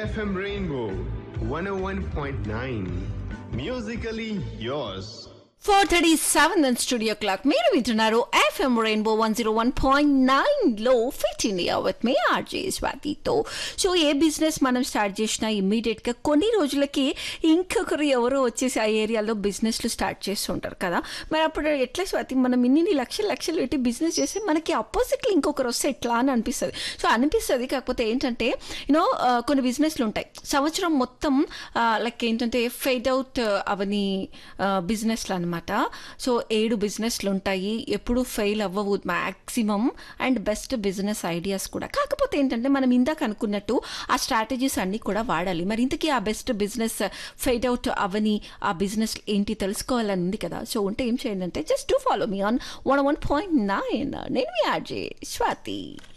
FM Rainbow 101.9. Musically yours. Four thirty seven and studio clock మీరు వింటున్నారు FM Rainbow one zero one point nine లో fit India with మీ RJ స్వాతితో so a business మనం start చేసినా immediate గా కొన్ని రోజులకి ఇంకొకరు ఎవరో వచ్చేసి ఆ ఏరియాలో బిజినెస్లు స్టార్ట్ చేస్తుంటారు కదా మరి అప్పుడు ఎట్లా స్వాతి మనం ఇన్ని లక్షలు లక్షలు పెట్టి బిజినెస్ చేస్తే మనకి అపోజిట్లో ఇంకొకరు వస్తే ఎట్లా అని అనిపిస్తుంది సో అనిపిస్తుంది కాకపోతే ఏంటంటే యూనో కొన్ని బిజినెస్లు ఉంటాయి సంవత్సరం మొత్తం లైక్ ఏంటంటే ఫెయిడ్ అవుట్ అవని బిజినెస్లు అనమాట సో ఏడు బిజినెస్లు ఉంటాయి ఎప్పుడు ఫెయిల్ అవ్వవు maximum and best business ideas కూడా కాకపోతే ఏంటంటే మనం ఇందాక అనుకున్నట్టు ఆ స్ట్రాటజీస్ అన్నీ కూడా వాడాలి మరి ఇంతకీ ఆ బెస్ట్ బిజినెస్ ఫెయిడ్ అవుట్ అవని ఆ బిజినెస్ ఏంటి తెలుసుకోవాలని ఉంది కదా సో ఉంటే ఏం చేయండి అంటే just to follow me on one one point nine నేను మీ ఆర్జే స్వాతి